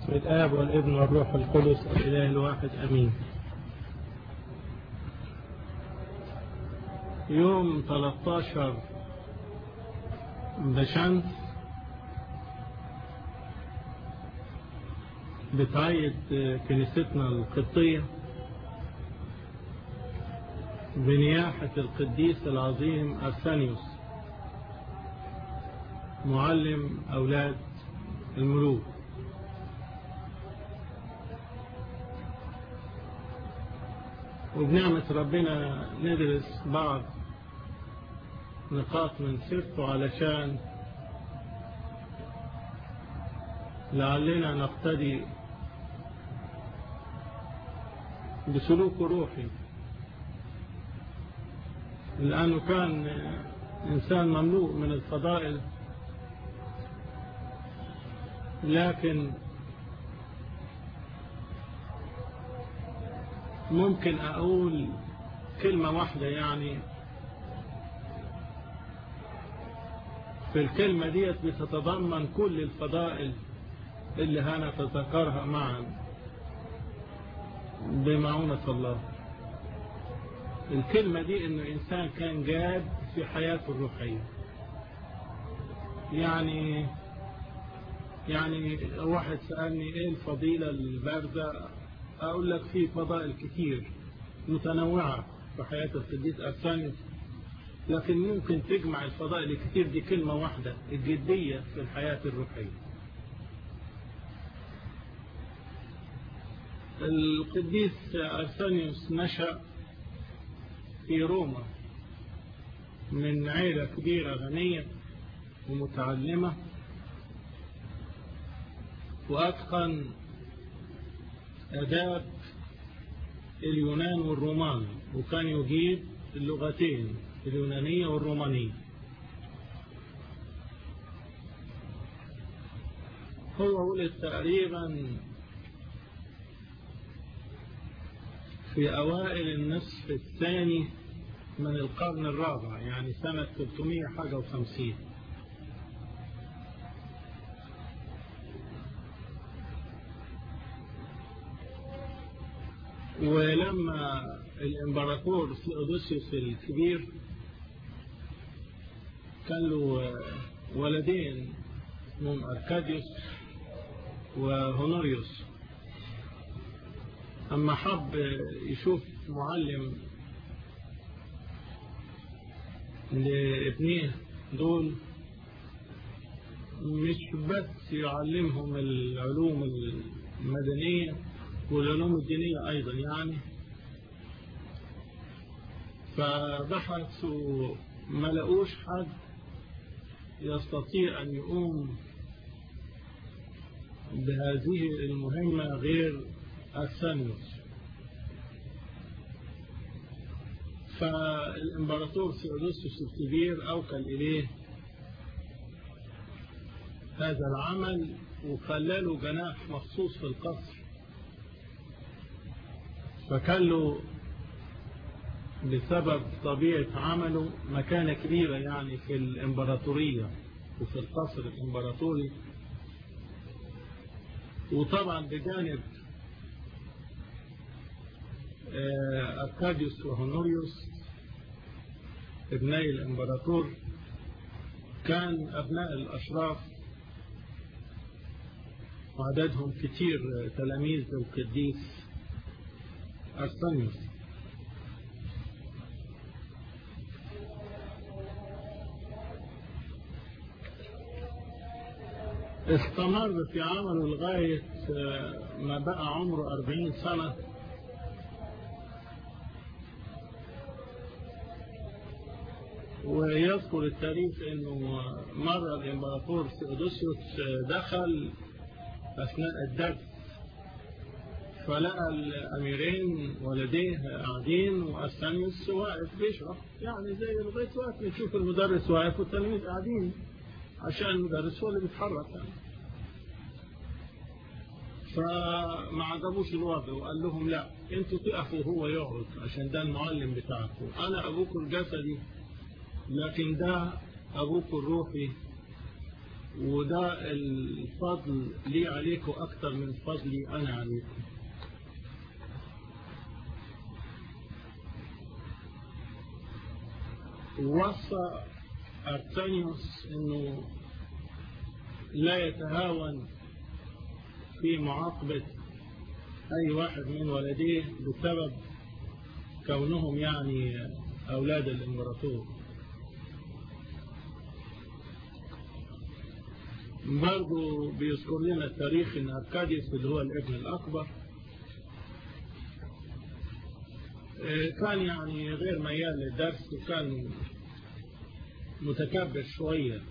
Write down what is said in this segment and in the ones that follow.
باسم الآب والابن والروح القدس الإله الواحد أمين يوم 13 بشمس بتعيد كنيستنا القبطية بنياحة القديس العظيم أرسانيوس معلم أولاد الملوك وبنعمة ربنا ندرس بعض نقاط من سيرته علشان لعلنا نقتدي بسلوك روحي لأنه كان إنسان مملوء من الفضائل لكن ممكن أقول كلمة واحدة يعني في الكلمة ديت بتتضمن كل الفضائل اللي هنتذكرها معا بمعونة الله الكلمة دي انه انسان كان جاد في حياته الروحية يعني يعني واحد سألني ايه الفضيلة الباردة اقول لك في فضائل كتير متنوعة في حياة القديس أرسانيوس لكن ممكن تجمع الفضائل الكتير دي كلمة واحدة الجدية في الحياة الروحية القديس أرسانيوس نشأ في روما من عيلة كبيرة غنية ومتعلمة وأتقن أداب اليونان والرومان وكان يجيد اللغتين اليونانية والرومانية هو ولد تقريبا في أوائل النصف الثاني من القرن الرابع يعني سنة 300 حاجة وخمسين ولما الامبراطور سيودوسيوس الكبير كان له ولدين اسمهم أركاديوس وهونوريوس أما حب يشوف معلم لابنيه دول مش بس يعلمهم العلوم المدنية والعلوم الدينية أيضا يعني فبحثوا ما لقوش حد يستطيع أن يقوم بهذه المهمة غير أرسانيوس فالإمبراطور سيودوسيوس الكبير أوكل إليه هذا العمل وخلاله جناح مخصوص في القصر فكان له بسبب طبيعة عمله مكانة كبيرة يعني في الإمبراطورية وفي القصر الإمبراطوري وطبعا بجانب أركاديوس وهونوريوس ابني الإمبراطور كان أبناء الأشراف وعددهم كتير تلاميذ القديس أرسانيوس استمر في عمله لغاية ما بقى عمره أربعين سنة ويذكر التاريخ انه مرة الامبراطور سيودوسيوس دخل اثناء الدرس فلقى الاميرين ولديه قاعدين وارسانيوس واقف بيشرح يعني زي لغايه وقت نشوف المدرس واقف والتلاميذ قاعدين عشان المدرس هو اللي بيتحرك يعني فما عجبوش الوضع وقال لهم لا انتوا تقفوا وهو يقعد عشان ده المعلم بتاعكم انا ابوكم الجسدي لكن ده ابوكم الروحي وده الفضل لي عليكم أكتر من فضلي أنا عليكم وصى أرتانيوس أنه لا يتهاون في معاقبة أي واحد من ولديه بسبب كونهم يعني أولاد الإمبراطور برضو بيذكر لنا التاريخ ان أركاديوس اللي هو الابن الأكبر كان يعني غير ميال للدرس وكان متكبر شوية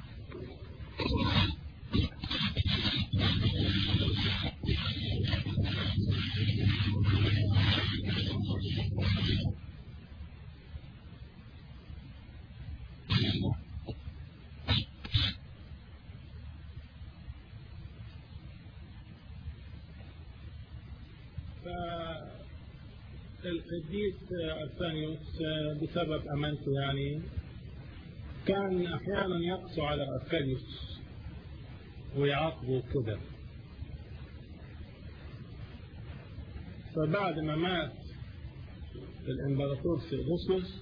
القديس أرسانيوس بسبب أمانته يعني كان أحيانا يقسو على أركانيوس ويعاقبه كده فبعد ما مات الإمبراطور سيغوسوس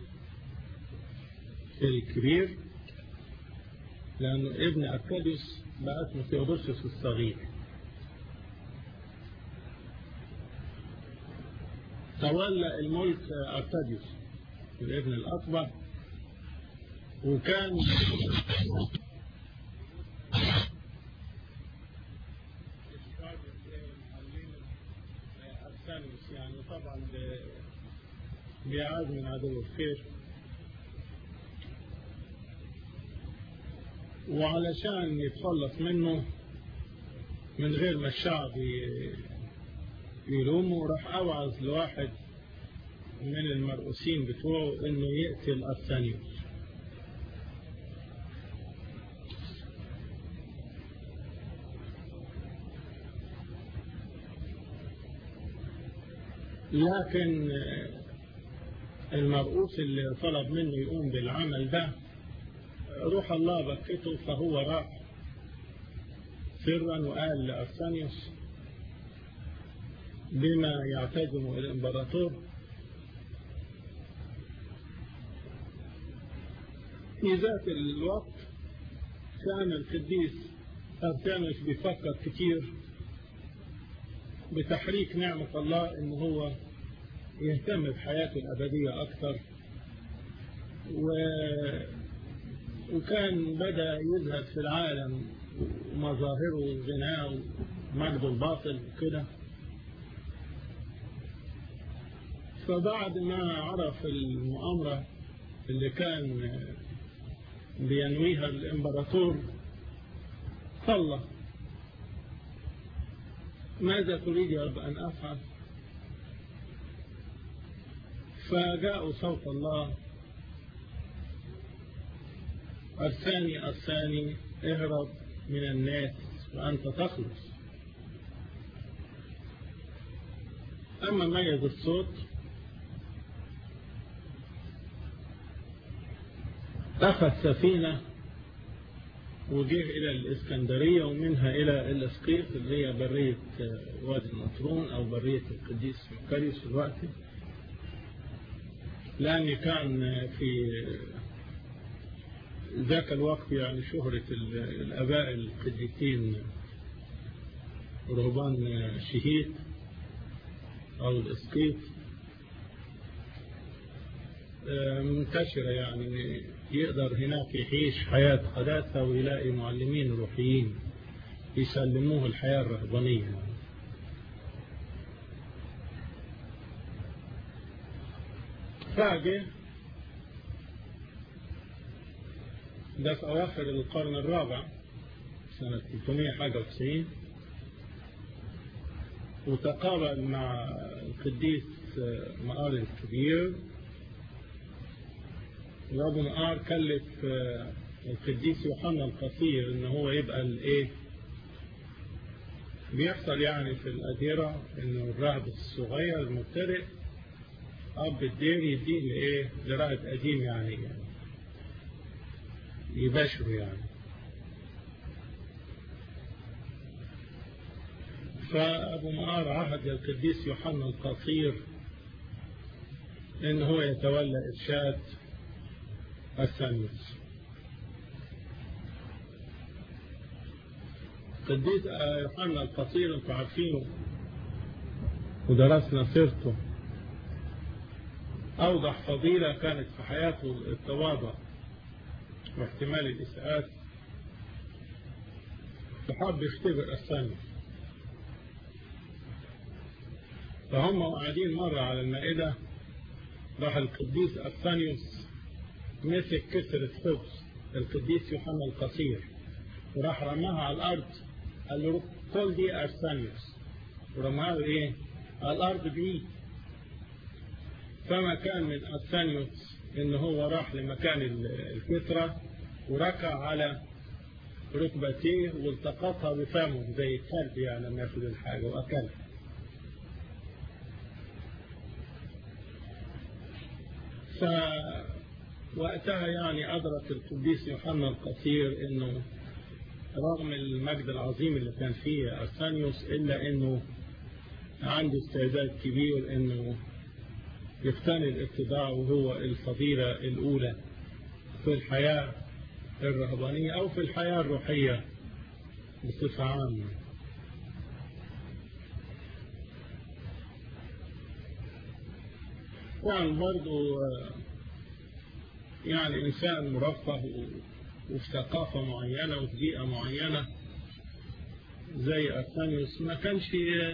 الكبير لأنه ابن أركاديوس بقى اسمه ثيودوسيوس الصغير تولى الملك أركاديوس الابن الأكبر وكان يعني طبعا بيعاد من عدو الخير وعلشان يتخلص منه من غير ما الشعب يلومه راح أوعظ لواحد من المرؤوسين بتوعه انه يقتل أرسانيوس لكن المرؤوس اللي طلب منه يقوم بالعمل ده روح الله بكته فهو راح سرا وقال لأرسانيوس بما يعتزم الإمبراطور في ذات الوقت كان القديس أرسانيوس بيفكر كتير بتحريك نعمة الله إن هو يهتم بحياته الأبدية أكثر و... وكان بدأ يزهد في العالم ومظاهره وغناه ومجده الباطل وكده فبعد ما عرف المؤامرة اللي كان بينويها الإمبراطور صلى ماذا تريد يا رب أن أفعل فجاءوا صوت الله أرساني أرساني اهرب من الناس وأنت تخلص أما ميز الصوت أخذ سفينة وجه إلى الإسكندرية ومنها إلى الإسقيط اللي هي برية وادي النطرون أو برية القديس مكاريوس في الوقت لأن كان في ذاك الوقت يعني شهرة الآباء القديسين رهبان شهيد أو الإسقيط منتشرة يعني يقدر هناك يعيش حياة قداسة ويلاقي معلمين روحيين يسلموه الحياة الرهبانية فاجئ ده في أواخر القرن الرابع سنة 300 حاجة وتسعين وتقابل مع القديس مقار الكبير وابو مقار كلف القديس يوحنا القصير ان هو يبقى الايه بيحصل يعني في الأديرة انه الراهب الصغير المبتدئ اب الدير يديه لايه لراهب قديم يعني, يعني يباشره يعني فأبو معار عهد القديس يوحنا القصير إن هو يتولى إرشاد الثانيوس قديس يوحنا القصير انتوا عارفينه ودرسنا سيرته أوضح فضيلة كانت في حياته التواضع واحتمال الإساءات فحب يختبر الثاني فهم قاعدين مرة على المائدة راح القديس الثانيوس مسك كسرة خبز القديس يوحنا القصير وراح رماها على الأرض قال له كل دي أرسانيوس ورماها له إيه؟ على الأرض بإيد فما كان من أرسانيوس إن هو راح لمكان الكسرة وركع على ركبتيه والتقطها بفمه زي الكلب يعني لما ياخد الحاجة وأكلها فوقتها يعني أدرك القديس يوحنا القصير إنه رغم المجد العظيم اللي كان فيه أرسانيوس إلا إنه عنده استعداد كبير إنه يقتني الاتباع وهو الفضيلة الأولى في الحياة الرهبانية أو في الحياة الروحية بصفة عامة كان برضو يعني إنسان مرفه وفي ثقافة معينة وفي بيئة معينة زي أرسانيوس ما كانش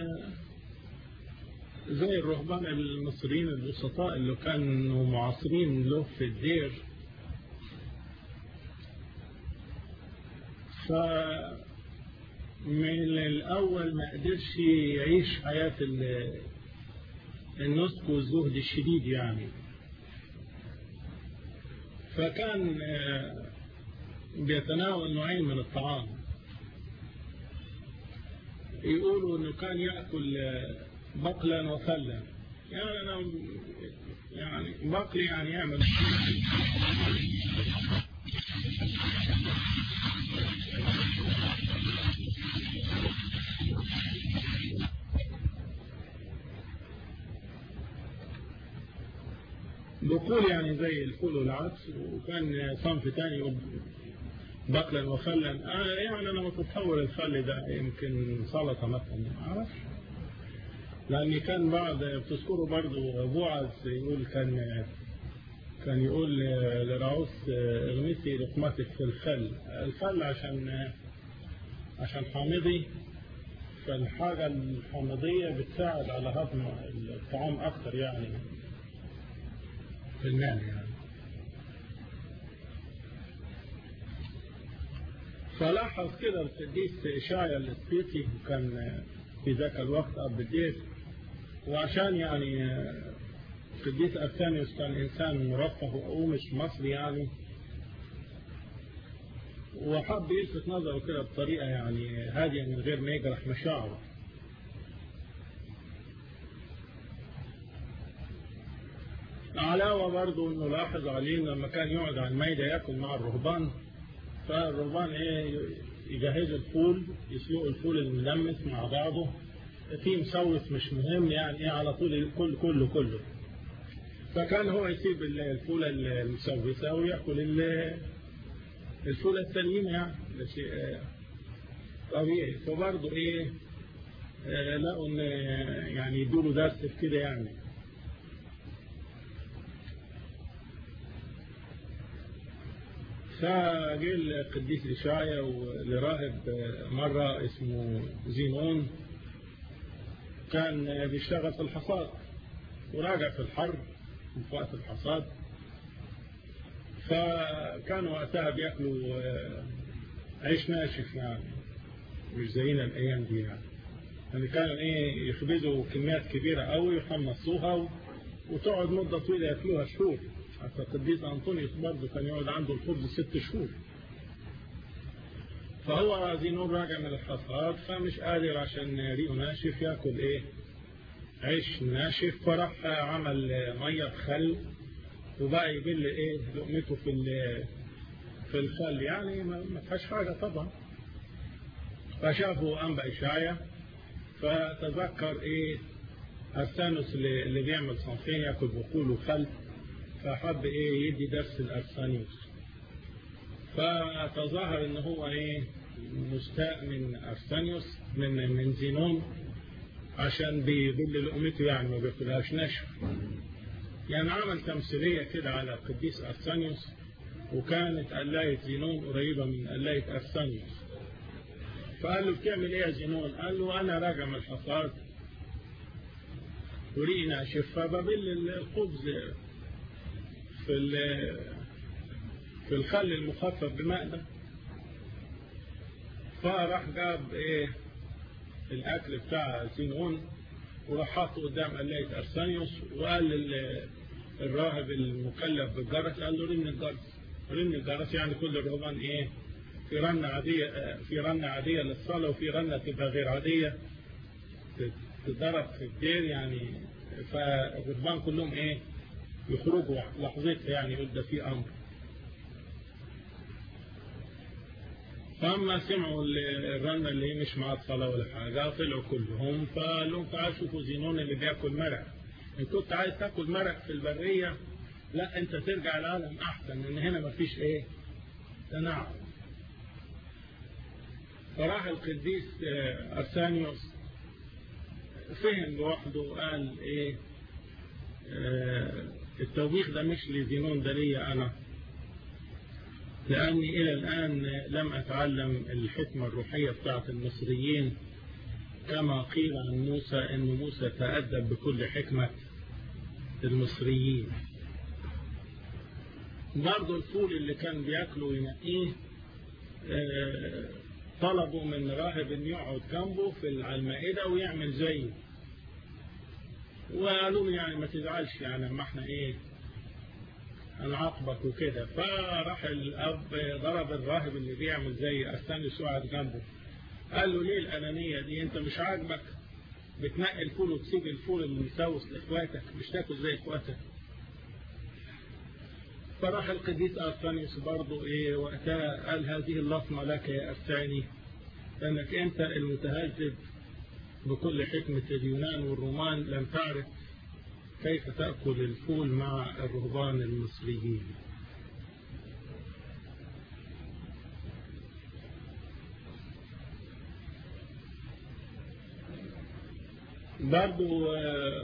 زي الرهبان المصريين البسطاء اللي كانوا معاصرين له في الدير فمن الأول ما قدرش يعيش حياة النسك والزهد الشديد يعني فكان بيتناول نوعين من الطعام يقولوا انه كان ياكل بقلا وفلا يعني انا يعني بقل يعني يعمل بقول يعني زي الفول والعدس وكان صنف تاني بقلا وفلا آه يعني انا متصور الفل ده يمكن سلطه مثلا ما اعرفش لان كان بعد بتذكروا برضو بوعز يقول كان كان يقول لرعوس اغمسي رقمتك في الخل الخل عشان عشان حامضي فالحاجة الحامضية بتساعد على هضم الطعام أكثر يعني في المال يعني فلاحظ كده القديس إشعيا الإسقيطي كان في ذاك الوقت أب الدير وعشان يعني القديس أرسانيوس كان إنسان مرفه ومش مصري يعني وحب يلفت نظره كده بطريقة يعني هادية من غير ما يجرح مشاعره علاوة برضه انه لاحظ عليه لما كان يقعد على الميدة ياكل مع الرهبان فالرهبان ايه يجهزوا الفول يسلقوا الفول الملمس مع بعضه في مسوس مش مهم يعني ايه على طول الكل كله كله فكان هو يسيب الفولة المسوسة ويأكل الفولة السليمة يعني ده شيء طبيعي فبرضه ايه لقوا ان يعني يدوا درس في كده يعني فجه القديس إشعيا لراهب مرة اسمه زينون كان بيشتغل في الحصاد وراجع في الحرب في وقت الحصاد فكانوا وقتها بياكلوا عيش ناشف يعني مش زينا الايام دي يعني يعني كانوا ايه يخبزوا كميات كبيره قوي ويحمصوها وتقعد مده طويله ياكلوها شهور حتى القديس أنطونيوس برضه كان يقعد عنده الخبز ست شهور فهو زينون راجع من الحصاد فمش قادر عشان ريقه ناشف ياكل ايه عيش ناشف فراح عمل ميه خل وبقى يبل ايه لقمته في في الخل يعني ما فيهاش حاجه طبعا فشافوا انبا اشعيا فتذكر ايه ارسانوس اللي, اللي بيعمل صنفين ياكل بقول وخل فحب ايه يدي درس الارسانيوس فتظاهر ان هو ايه مستاء من ارسانيوس من من زينون عشان بيقول لقمته يعني ما بياكلهاش ناشفه يعني عمل تمثيليه كده على القديس ارسانيوس وكانت قلاية زينون قريبة من قلاية أرسانيوس فقال له بتعمل ايه يا زينون قال له انا راجع من الحصاد ورينا شفا ببل الخبز في في الخل المخفف بماء ده فراح جاب ايه الاكل بتاع زينون وراح حاطه قدام قلاية ارسانيوس وقال الراهب المكلف بالجرس قال له رن الجرس رن الجرس يعني كل الرهبان ايه في رنة عادية في رنة عادية للصلاة وفي رنة تبقى غير عادية تتضرب في الدير يعني فالرهبان كلهم ايه يخرجوا لحظتها يعني يقول ده في امر فأما سمعوا الرنة اللي هي مش مع الصلاة ولا حاجة طلعوا كلهم فقال لهم تعالوا شوفوا زينون اللي بياكل مرق إن كنت عايز تاكل مرق في البرية لا أنت ترجع العالم أحسن لأن هنا مفيش إيه تناعم فراح القديس أرسانيوس فهم لوحده وقال إيه التوبيخ ده مش لزينون ده ليا أنا لأني إلى الآن لم أتعلم الحكمة الروحية بتاعت المصريين كما قيل عن موسى أن موسى تأدب بكل حكمة المصريين برضه الفول اللي كان بياكله وينقيه طلبوا من راهب ان يقعد جنبه في على المائدة ويعمل زيه وقالوا له يعني ما تزعلش يعني ما احنا ايه هنعاقبك وكده فراح الاب ضرب الراهب اللي بيعمل زي استانس وقعد جنبه قال له ليه الانانيه دي انت مش عاجبك بتنقي الفول وتسيب الفول اللي مسوس لاخواتك مش تاكل زي اخواتك فراح القديس ارسانيوس برضه ايه وقتها قال هذه اللطمه لك يا ارساني لانك انت المتهذب بكل حكمه اليونان والرومان لم تعرف كيف تأكل الفول مع الرهبان المصريين برضو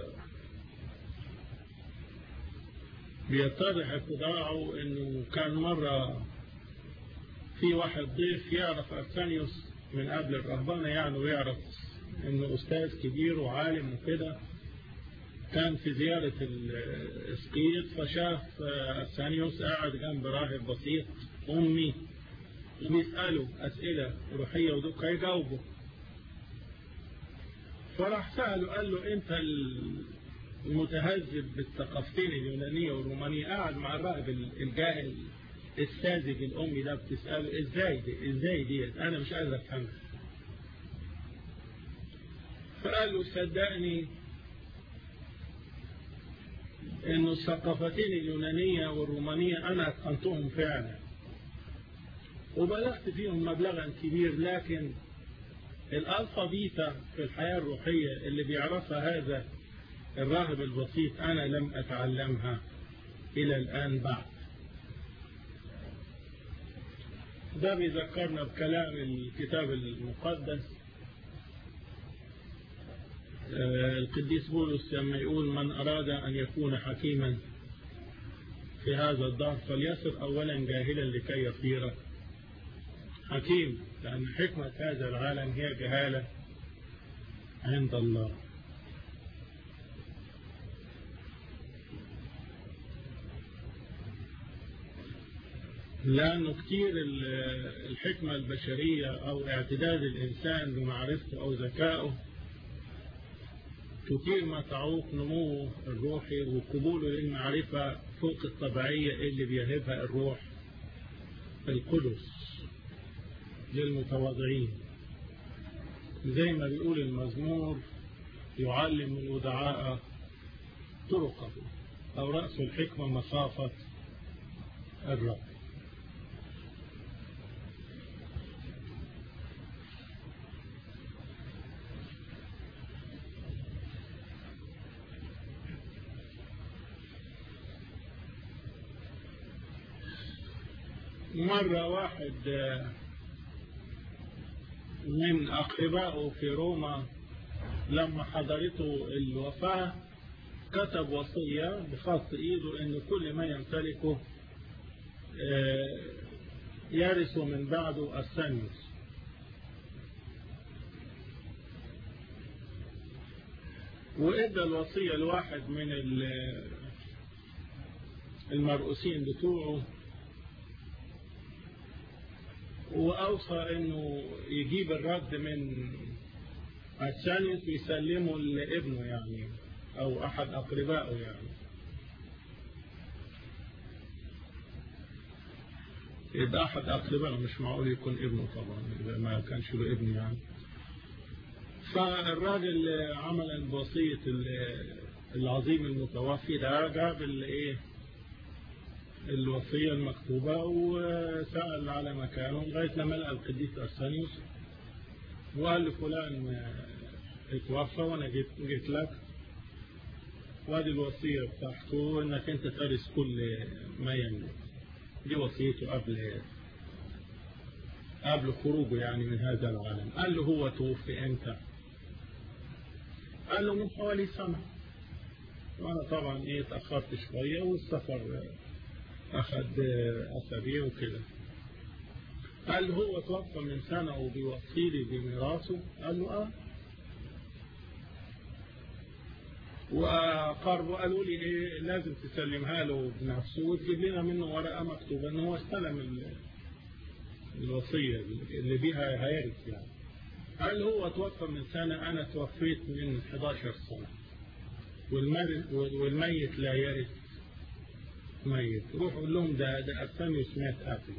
بيتضح اتضاعه انه كان مرة في واحد ضيف يعرف ارسانيوس من قبل الرهبانة يعني ويعرف انه استاذ كبير وعالم وكده كان في زيارة الاسقيط فشاف أرسانيوس قاعد جنب راهب بسيط أمي وبيسأله أسئلة روحية ودك هيجاوبه فراح سأله قال له أنت المتهذب بالثقافتين اليونانية والرومانية قاعد مع الراهب الجاهل الساذج الأمي ده بتسأله إزاي دي إزاي دي أنا مش قادر أفهمها فقال له صدقني انه الثقافتين اليونانية والرومانية انا اتقنتهم فعلا وبلغت فيهم مبلغا كبير لكن الالفا بيتا في الحياة الروحية اللي بيعرفها هذا الراهب البسيط انا لم اتعلمها الى الان بعد ده بيذكرنا بكلام الكتاب المقدس القديس بولس لما يقول من أراد أن يكون حكيما في هذا الدهر فليصر أولا جاهلا لكي يصير حكيم لأن حكمة هذا العالم هي جهالة عند الله لأنه كتير الحكمة البشرية أو اعتداد الإنسان بمعرفته أو ذكائه كثير ما تعوق نموه الروحي وقبوله للمعرفة فوق الطبيعية اللي بيهبها الروح القدس للمتواضعين زي ما بيقول المزمور يعلم الودعاء طرقه أو رأس الحكمة مصافة الرب مرة واحد من أقربائه في روما لما حضرته الوفاة كتب وصية بخط إيده أن كل ما يمتلكه يرث من بعده الثانيوس وإدى الوصية لواحد من المرؤوسين بتوعه وأوصى أنه يجيب الرد من الثانيوس ويسلمه لابنه يعني أو أحد أقربائه يعني يبقى أحد أقربائه مش معقول يكون ابنه طبعا ما كانش له ابن يعني فالراجل عمل بوصية العظيم المتوفي ده جاب الايه الوصية المكتوبة وسأل على مكانه لغاية لما لقى القديس أرسانيوس وقال لفلان اتوفى وانا جيت, جيت لك وادي الوصية بتاعته انك انت ترث كل ما يملك دي وصيته قبل قبل خروجه يعني من هذا العالم قال له هو توفي امتى قال له من حوالي سنة وانا طبعا ايه اتأخرت شوية والسفر اخذ اسابيع وكده قال له هو توفى من سنة وبيوصي لي بميراثه قال له اه وقربوا قالوا لي ايه لازم تسلمها له بنفسه وتجيب لنا منه ورقة مكتوبة ان هو استلم الوصية اللي بيها هيرث يعني قال هو توفى من سنة انا توفيت من 11 سنة والميت لا يرث ميت روح قول لهم ده ده أرسانيوس مات قبلي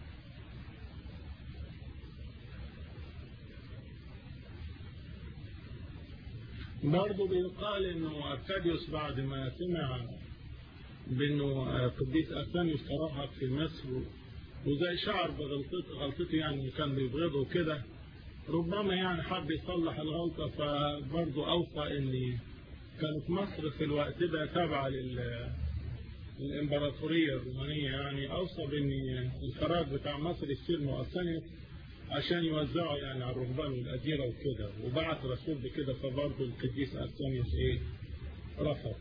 برضه بيقال انه اركاديوس بعد ما سمع بانه قديس ارسانيوس ترهب في مصر وزي شعر بغلطته غلطته يعني كان بيبغضه كده ربما يعني حب يصلح الغلطه فبرضه اوصى ان كانت مصر في الوقت ده تابعه لل الامبراطوريه الرومانيه يعني اوصى بان الفراغ بتاع مصر يصير مؤسسه عشان يوزعوا يعني على الرهبان والأجيرة وكده وبعت رسول بكده فبرضه القديس أرسانيوس إيه رفض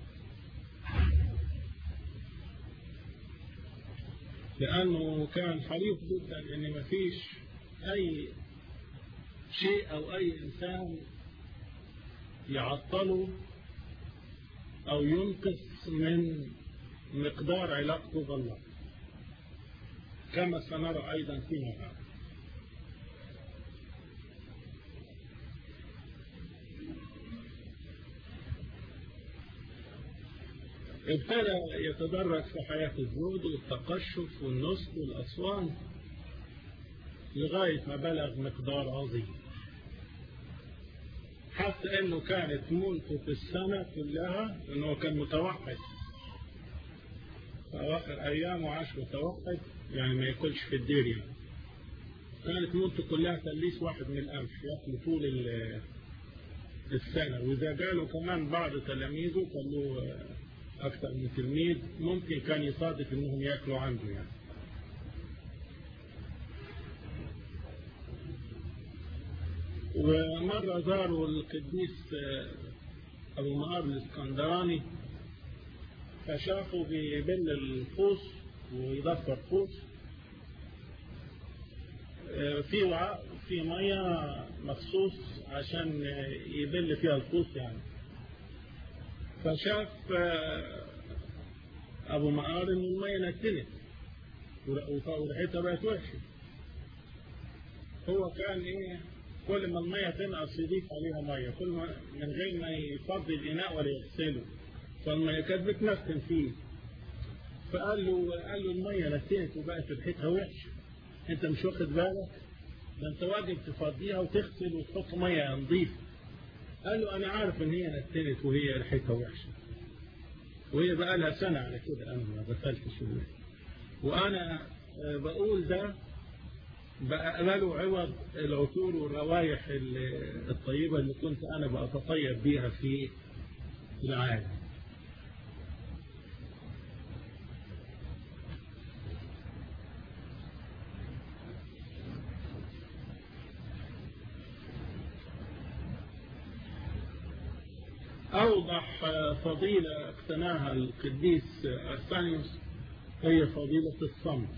لأنه كان حريص جدا إن مفيش أي شيء أو أي إنسان يعطله أو ينقص من مقدار علاقته بالله كما سنرى أيضا فيما بعد ابتدى يتدرج في حياة الزهد والتقشف والنصب والأسوان لغاية ما بلغ مقدار عظيم حتى انه كانت ملكه في السنة كلها انه كان متوحد في اواخر ايامه عاش متوحد يعني ما ياكلش في الدير يعني كانت ملكه كلها تليس واحد من القمح ياكل طول السنة واذا جاله كمان بعض تلاميذه كان له أكثر من تلميذ ممكن كان يصادف إنهم يأكلوا عنده يعني ومرة زاروا القديس أبو مآر الإسكندراني فشافوا بيبل الفوس ويدفر فوس في وعاء في مية مخصوص عشان يبل فيها الفوس يعني فشاف أبو مقار إن المية نتنت وريحتها بقت وحشة هو كان إيه كل ما المية تنقص يضيف عليها مية كل ما من غير ما يفضي الإناء ولا يغسله فالمية كانت بتنتن فيه فقال له قال له المية نتنت وبقت ريحتها وحشة أنت مش واخد بالك ده أنت واجب تفضيها وتغسل وتحط مية نظيفة قال له أنا عارف إن هي نتنت وهي ريحتها وحشة وهي بقى لها سنة على كده أنا ما دخلتش فيها وأنا بقول ده بقبله عوض العطور والروائح الطيبة اللي كنت أنا بأتطيب بيها في العالم أوضح فضيلة اقتناها القديس أرسانيوس هي فضيلة الصمت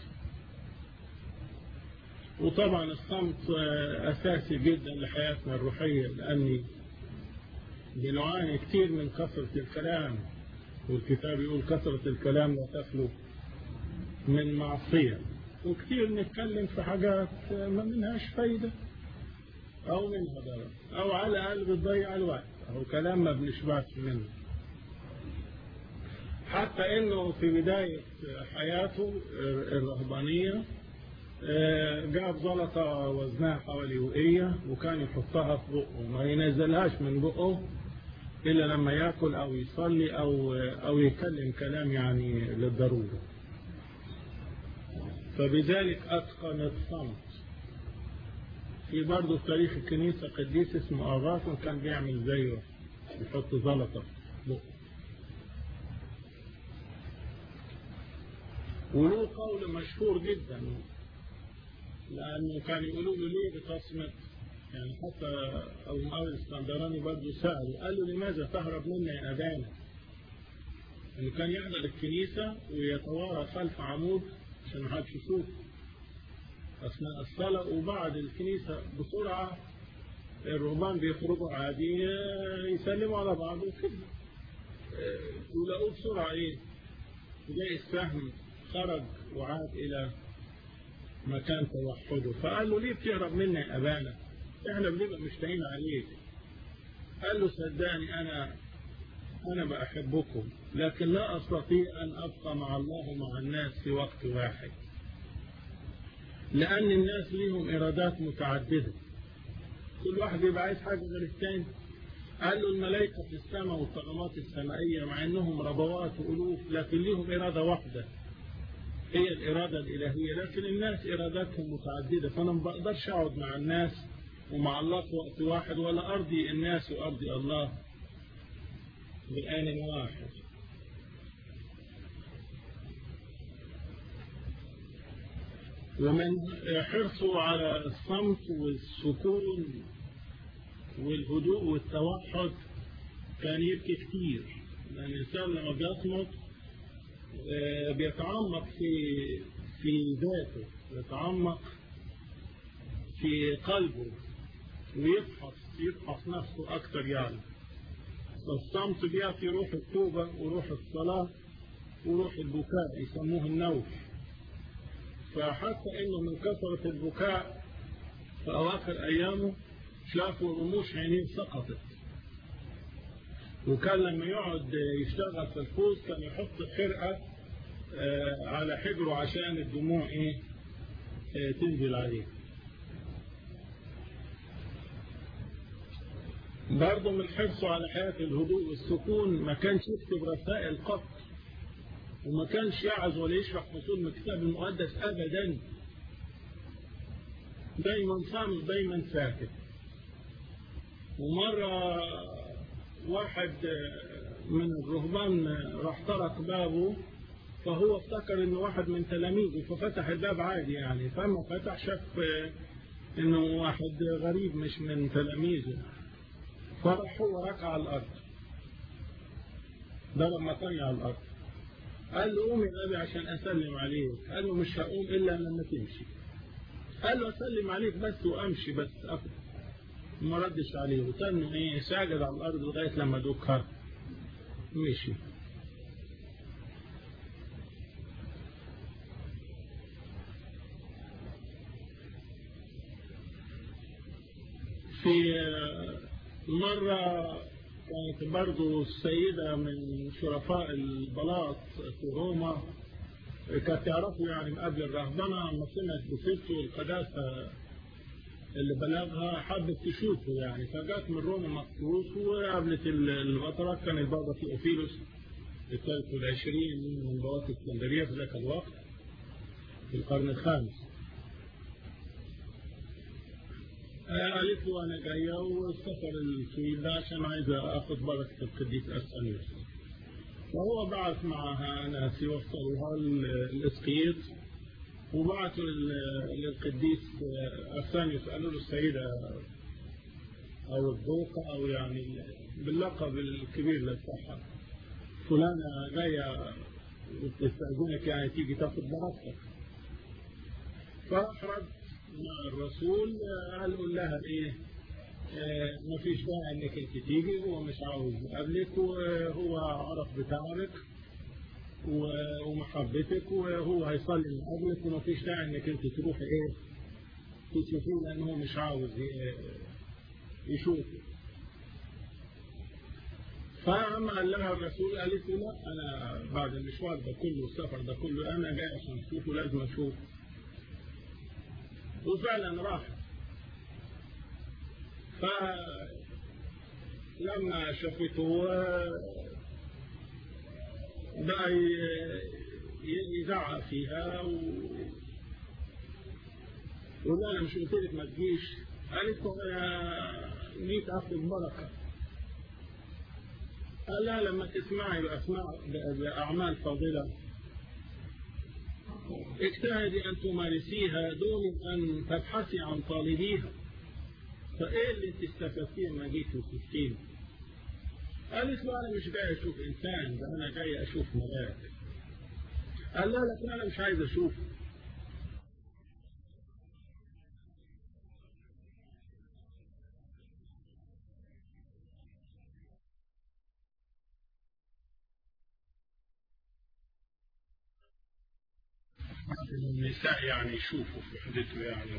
وطبعا الصمت أساسي جدا لحياتنا الروحية لأني بنعاني كثير من كثرة الكلام والكتاب يقول كثرة الكلام لا تخلو من معصية وكثير نتكلم في حاجات ما منهاش فايدة أو منها ضرر أو على الأقل بتضيع الوقت أو كلام ما بنشبعش منه حتى إنه في بداية حياته الرهبانية جاب زلطة وزنها حوالي وقية وكان يحطها في بقه ما ينزلهاش من بقه إلا لما يأكل أو يصلي أو, أو يتكلم كلام يعني للضرورة فبذلك أتقن الصمت في برضه في تاريخ الكنيسة قديس اسمه أغاثون كان بيعمل زيه يحط زلطة في بقه وله قول مشهور جدا لأنه كان يقولوا له ليه بتصمت يعني حتى المعاوي الاسكندراني برضه سأل قال له لماذا تهرب منا يا أبانا انه كان يحضر الكنيسة ويتوارى خلف عمود عشان ما حدش يشوف أثناء الصلاة وبعد الكنيسة بسرعة الرهبان بيخرجوا عادي يسلموا على بعض وكده ولقوه بسرعة ايه جاي السهم خرج وعاد إلى مكان توحده فقال له ليه بتهرب منا يا أبانا احنا بنبقى مشتاقين عليك قال له صدقني أنا أنا بأحبكم لكن لا أستطيع أن أبقى مع الله ومع الناس في وقت واحد لأن الناس ليهم إرادات متعددة كل واحد بيبقى عايز حاجة غير الثاني قال له الملائكة في السماء والطغمات السمائية مع أنهم ربوات وألوف لكن ليهم إرادة واحدة هي الإرادة الإلهية لكن الناس إراداتهم متعددة فأنا ما بقدرش أقعد مع الناس ومع الله في وقت واحد ولا أرضي الناس وأرضي الله بآن واحد ومن حرصه على الصمت والسكون والهدوء والتوحد كان يبكي كتير لأن الإنسان لما بيصمت بيتعمق في في ذاته يتعمق في قلبه ويفحص يفحص نفسه أكثر يعني الصمت بيعطي روح التوبة وروح الصلاة وروح البكاء يسموه النوش فحتى انه من كثرة البكاء في أواخر أيامه شافوا رموش عينيه سقطت وكان لما يقعد يشتغل في الفوز كان يحط خرقة على حجره عشان الدموع ايه تنزل عليه برضه من حرصه على حياة الهدوء والسكون ما كانش يكتب رسائل قط وما كانش يعظ ولا يشرح فصول من الكتاب المقدس أبدا دايما صامت دايما ساكت ومرة واحد من الرهبان راح طرق بابه فهو افتكر انه واحد من تلاميذه ففتح الباب عادي يعني فما فتح شاف انه واحد غريب مش من تلاميذه فراح هو ركع على الارض ده لما طلع على الارض قال له قوم يا ابي عشان اسلم عليك قال له مش هقوم الا لما تمشي قال له اسلم عليك بس وامشي بس أفضل. ما ردش عليه وتنه ايه ساجد على الارض لغايه لما دكر مشي في مرة كانت برضو السيدة من شرفاء البلاط في روما كانت تعرفه يعني من قبل الرهبنة لما سمعت بسيرته القداسة اللي بلغها حبت تشوفه يعني فجات من روما مخصوص وقابلت البطرة كان البابا في أوفيلوس الثالث والعشرين من بوابة اسكندرية في ذاك الوقت في القرن الخامس قالت له أنا جاية والسفر الطويل ده عشان عايزة آخد بركة القديس أرسانيوس فهو بعث معها ناس يوصلوها الإسقيط وبعثوا للقديس أرسانيوس قالوا له السيدة أو الذوقة أو يعني باللقب الكبير للصحة فلانة جاية تستأذنك يعني تيجي تاخد براحتك فأحرج مع الرسول قال قول لها إيه آه ما فيش داعي انك انت تيجي هو مش عاوز يقابلك وهو عرف بتعبك ومحبتك وهو هيصلي من قبلك وما فيش داعي انك انت تروح ايه تشوفيه لانه مش عاوز يشوفك فأما قال لها الرسول قالت له لا أنا بعد المشوار ده كله السفر ده كله أنا جاي عشان أشوفه لازم أشوفه وفعلا راح فلما شافته بقى يزعق فيها و... ولا انا مش قلت لك ما تجيش قالت له انا جيت اخذ بركه قال لا لما تسمعي بأسماء بأعمال فاضلة اجتهدي أن تمارسيها دون أن تبحثي عن طالبيها فإيه اللي انت استفدتيه لما جيت وشفتيني؟ قالت له أنا مش جاي أشوف إنسان ده أنا جاي أشوف ملاك قال لا لكن أنا مش عايز أشوفه النساء يعني يشوفوا في حدته يعني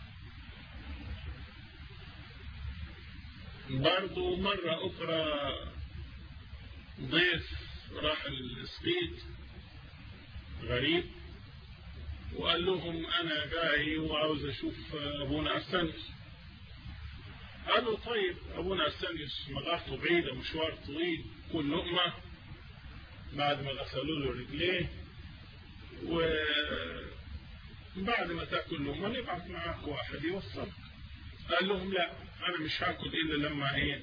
برضو مرة أخرى ضيف راح السقيط غريب وقال لهم أنا جاي وعاوز أشوف أبونا أرسنس قالوا طيب أبونا أرسنس مغارته بعيدة مشوار طويل كل لقمة بعد ما غسلوا له رجليه وبعد ما تاكل لهم نبعث معاك واحد يوصلك قال لهم لا انا مش هاكل الا لما ايه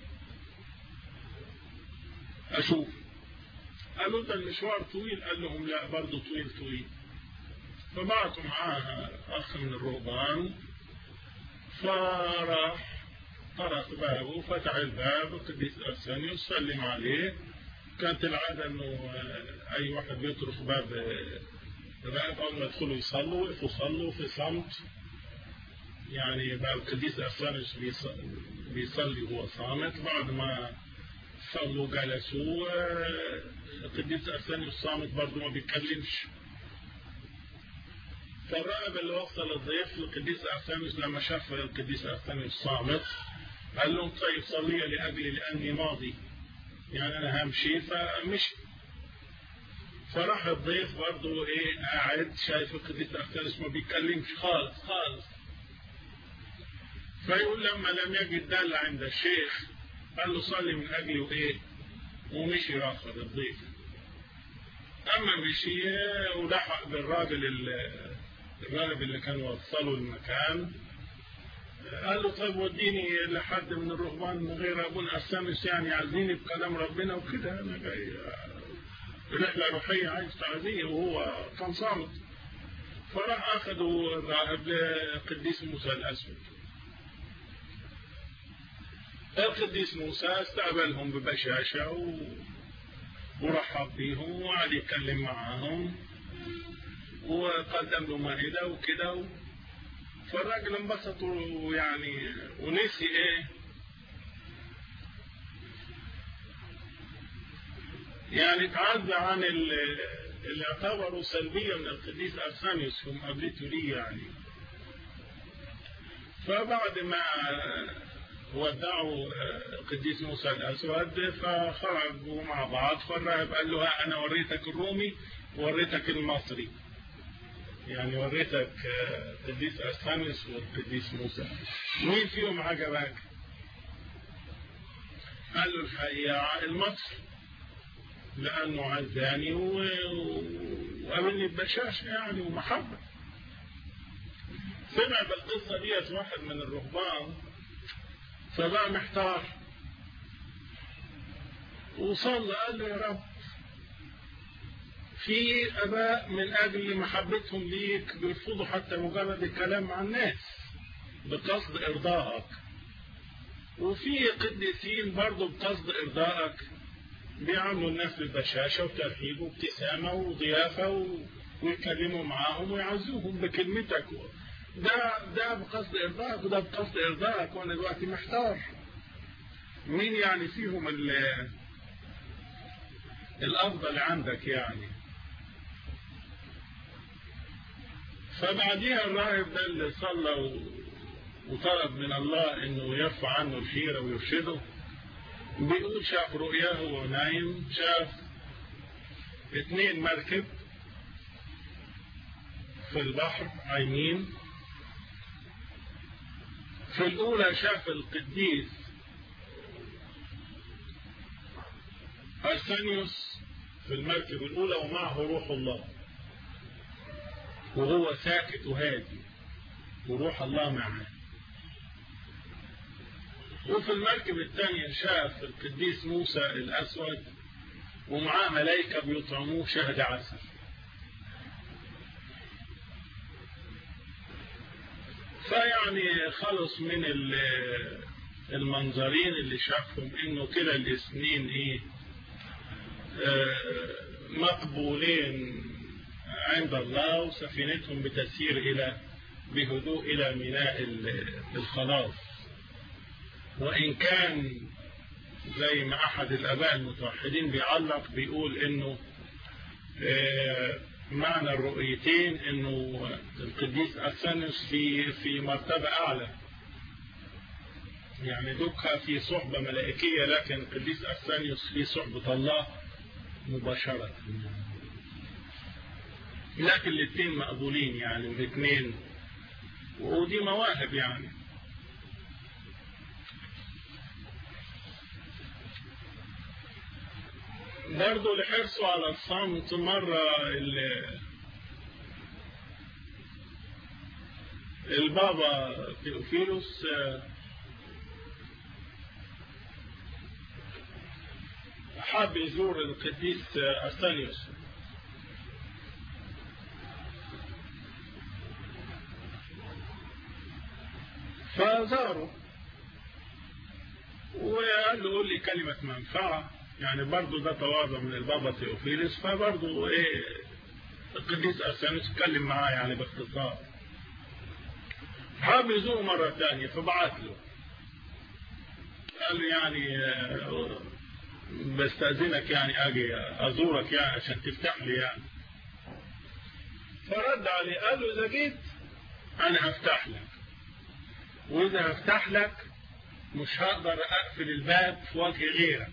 اشوف قالوا ده المشوار طويل قال لهم لا برضه طويل طويل فبعتوا معاها اخ من الرهبان فراح طرق بابه فتح الباب القديس ارسانيوس سلم عليه كانت العاده انه اي واحد بيطرق باب الرائب أول ما يدخلوا يصلوا وقفوا يصلوا في صمت يعني بقى القديس أرسانس بيصلي وهو صامت بعد ما صلوا جلسوا القديس أرسانس صامت برضه ما بيتكلمش فالرائب اللي وصل الضيف للقديس أرسانس لما شاف القديس أرسانس صامت قال لهم طيب صلي لأجلي لأني ماضي يعني أنا همشي فمشي فراح الضيف برضه ايه قاعد شايف القديس أرسانس ما بيتكلمش خالص خالص فيقول لما لم يجد دالة عند الشيخ قال له صلي من أجلي وإيه ومشي رافض الضيف أما مشي ولحق بالراجل الراجل اللي كان وصله المكان قال له طيب وديني لحد من الرهبان غير أبونا أسامس يعني يعزيني بكلام ربنا وكده أنا جاي رحلة روحية عايز تعزيه وهو كان صامت فراح أخذوا الراهب لقديس موسى الأسود القديس موسى استقبلهم ببشاشة و... ورحب بيهم وقعد يتكلم معاهم وقدم له مائدة وكده و... فالراجل انبسط ويعني ونسي ايه يعني تعزى عن اللي اعتبروا سلبية من القديس أرسانيوس في مقابلته ليه يعني فبعد ما ودعوا القديس موسى الأسود فخرجوا مع بعض فالراهب قال له أنا وريتك الرومي ووريتك المصري يعني وريتك القديس أرسانيوس والقديس موسى مين فيهم عجبك؟ قال له الحقيقة المصري لأنه عزاني وقابلني ببشاشة يعني ومحبة سمع بالقصة ديت واحد من الرهبان فبقى محتار وصلى قال له يا رب في أباء من أجل محبتهم ليك بيرفضوا حتى مجرد الكلام مع الناس بقصد إرضائك وفي قديسين برضه بقصد إرضائك بيعاملوا الناس ببشاشة وترحيب وابتسامة وضيافة و... ويتكلموا معاهم ويعزوهم بكلمتك ده ده بقصد إرضائك وده بقصد إرضائك وأنا دلوقتي محتار مين يعني فيهم الأفضل عندك يعني فبعديها الراهب ده اللي صلى وطلب من الله انه يرفع عنه الحيرة ويرشده بيقول شاف رؤياه وهو نايم شاف اثنين مركب في البحر عايمين في الأولى شاف القديس أرسانيوس في المركب الأولى ومعه روح الله وهو ساكت وهادي وروح الله معه وفي المركب الثانية شاف القديس موسى الأسود ومعاه ملائكة بيطعموه شهد عسل فيعني خلص من المنظرين اللي شافهم انه كده الاثنين ايه آه مقبولين عند الله وسفينتهم بتسير الى بهدوء الى ميناء الخلاص وإن كان زي ما أحد الآباء المتوحدين بيعلق بيقول إنه معنى الرؤيتين إنه القديس أرسانوس في في مرتبة أعلى يعني دوكها في صحبة ملائكية لكن القديس أرسانيوس في صحبة الله مباشرة لكن الاثنين مقبولين يعني الاثنين ودي مواهب يعني برضه لحرصه على الصمت مرة البابا تيوفيلوس حاب يزور القديس أرسانيوس فزاره وقال له قول لي كلمة منفعة يعني برضه ده تواضع من البابا تيوفيلس فبرضه ايه القديس ارسانوس اتكلم معاه يعني باختصار حاب يزوره مرة ثانية فبعت له قال له يعني بستأذنك يعني اجي ازورك يعني عشان تفتح لي يعني فرد عليه قال له اذا جيت انا هفتح لك واذا هفتح لك مش هقدر اقفل الباب في وجه غيرك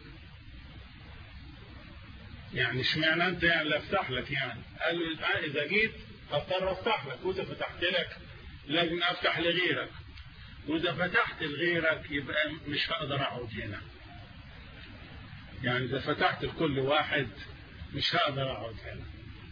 يعني اشمعنى انت يعني اللي افتح لك يعني قال له اذا جيت هضطر افتح لك واذا فتحت لك لازم افتح لغيرك واذا فتحت لغيرك يبقى مش هقدر اقعد هنا يعني اذا فتحت لكل واحد مش هقدر اقعد هنا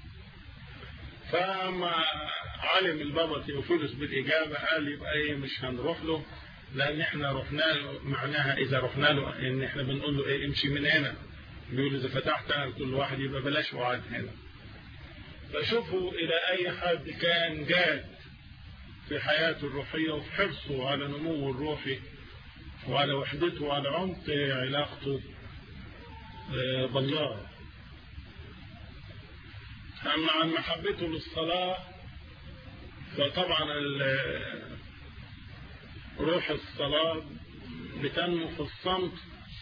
فما علم البابا تيوفيلوس بالاجابه قال يبقى ايه مش هنروح له لان احنا رحنا له معناها اذا رحنا له ان احنا بنقول له ايه امشي من هنا بيقول إذا فتحت على كل واحد يبقى بلاش وعد هنا فشوفوا إلى أي حد كان جاد في حياته الروحية وفي حرصه على نموه الروحي وعلى وحدته وعلى عمق علاقته بالله أما عن محبته للصلاة فطبعا روح الصلاة بتنمو في الصمت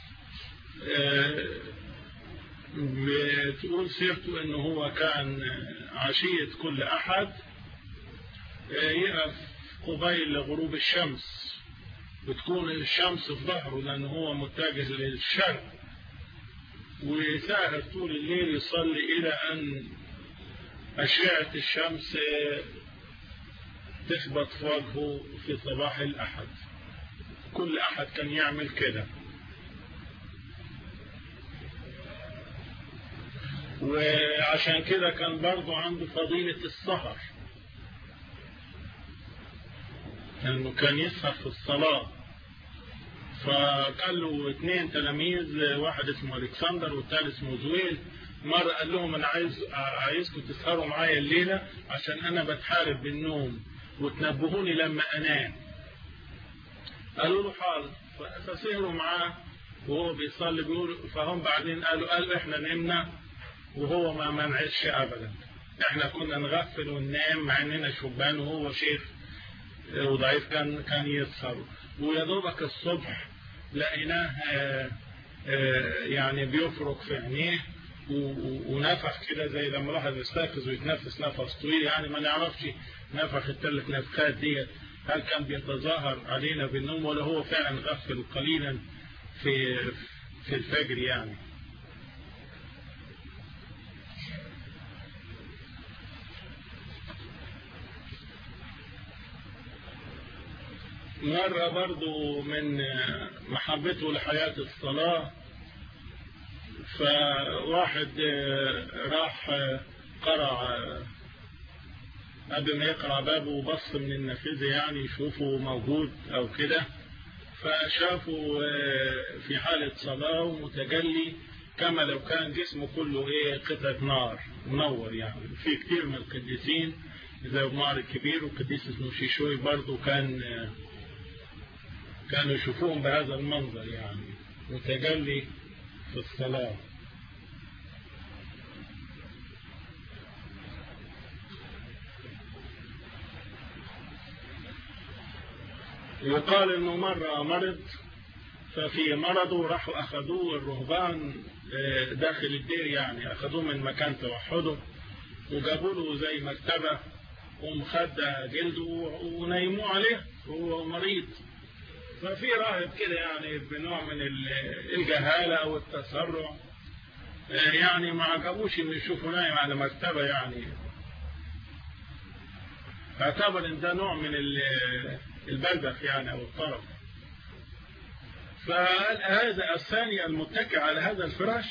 بتقول سيرته انه هو كان عشية كل احد يقف قبيل غروب الشمس بتكون الشمس في ظهره لان هو متجه للشرق وساهر طول الليل يصلي الى ان اشعة الشمس تخبط في وجهه في صباح الاحد كل احد كان يعمل كده وعشان كده كان برضه عنده فضيلة السهر لأنه كان يسهر في الصلاة فقال له اثنين تلاميذ واحد اسمه الكسندر والثاني اسمه زويل مرة قال لهم أنا عايز عايزكم تسهروا معايا الليلة عشان أنا بتحارب بالنوم وتنبهوني لما أنام قالوا له حاضر فسهروا معاه وهو بيصلي بيقول فهم بعدين قالوا قالوا احنا نمنا وهو ما منعش ابدا احنا كنا نغفل وننام مع اننا شبان وهو شيخ وضعيف كان كان يسهر ويا دوبك الصبح لقيناه يعني بيفرك في عينيه ونفخ كده زي لما الواحد يستيقظ ويتنفس نفس طويل يعني ما نعرفش نفخ الثلاث نفخات ديت هل كان بيتظاهر علينا بالنوم ولا هو فعلا غفل قليلا في في الفجر يعني مرة برضو من محبته لحياة الصلاة فواحد راح قرع قبل ما يقرع بابه وبص من النافذة يعني يشوفه موجود أو كده فشافه في حالة صلاة ومتجلي كما لو كان جسمه كله ايه قطعة نار منور يعني في كتير من القديسين زي ابو الكبير والقديس اسمه شيشوي برضه كان كانوا يشوفوهم بهذا المنظر يعني متجلي في الصلاة يقال انه مرة مرض ففي مرضه راحوا اخذوه الرهبان داخل الدير يعني اخذوه من مكان توحده وجابوا له زي مكتبة ومخدة جلده ونيموه عليه وهو مريض ففي راهب كده يعني بنوع من الجهالة أو التسرع يعني ما عجبوش إن يشوفوا نايم على مكتبة يعني اعتبر إن ده نوع من البلبخ يعني أو الطرف فهذا الثاني المتكئ على هذا الفراش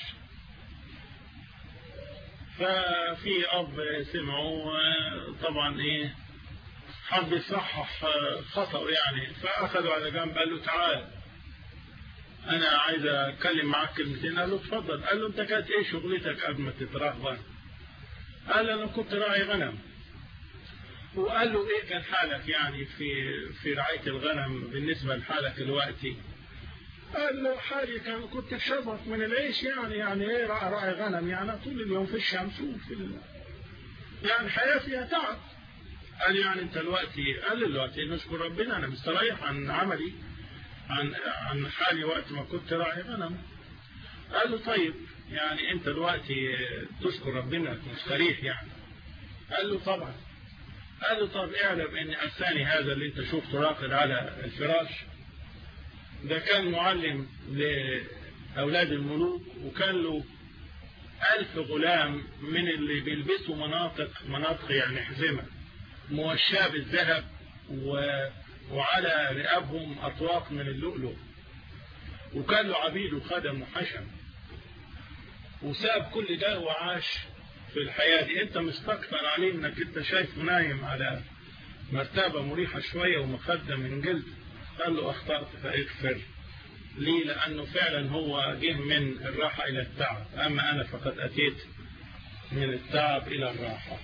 ففي أب سمعوا طبعا إيه حب يصحح خطأ يعني فأخذوا على جنب قال له تعال أنا عايز أتكلم معاك كلمتين قال له اتفضل قال له أنت كانت إيه شغلتك قبل ما تترهبن قال أنا كنت راعي غنم وقال له إيه كان حالك يعني في في رعاية الغنم بالنسبة لحالك دلوقتي قال له حالي كان كنت شبط من العيش يعني يعني ايه راعي غنم يعني طول اليوم في الشمس وفي ال... يعني حياة فيها تعب قال يعني انت دلوقتي قال دلوقتي نشكر ربنا انا مستريح عن عملي عن عن حالي وقت ما كنت راعي غنم قال له طيب يعني انت دلوقتي تشكر ربنا مستريح يعني قال له طبعا قال له طب اعلم ان الثاني هذا اللي انت شفته راقد على الفراش ده كان معلم لأولاد الملوك وكان له ألف غلام من اللي بيلبسوا مناطق مناطق يعني حزمة موشاة بالذهب و... وعلى رقابهم أطواق من اللؤلؤ وكان له عبيد وخدم وحشم وساب كل ده وعاش في الحياة دي انت مستكثر عليه انك انت شايفه نايم على مرتبة مريحة شوية ومخدة من جلد قال له أخطأت فاغفر لي لأنه فعلا هو جه من الراحة إلى التعب أما أنا فقد أتيت من التعب إلى الراحة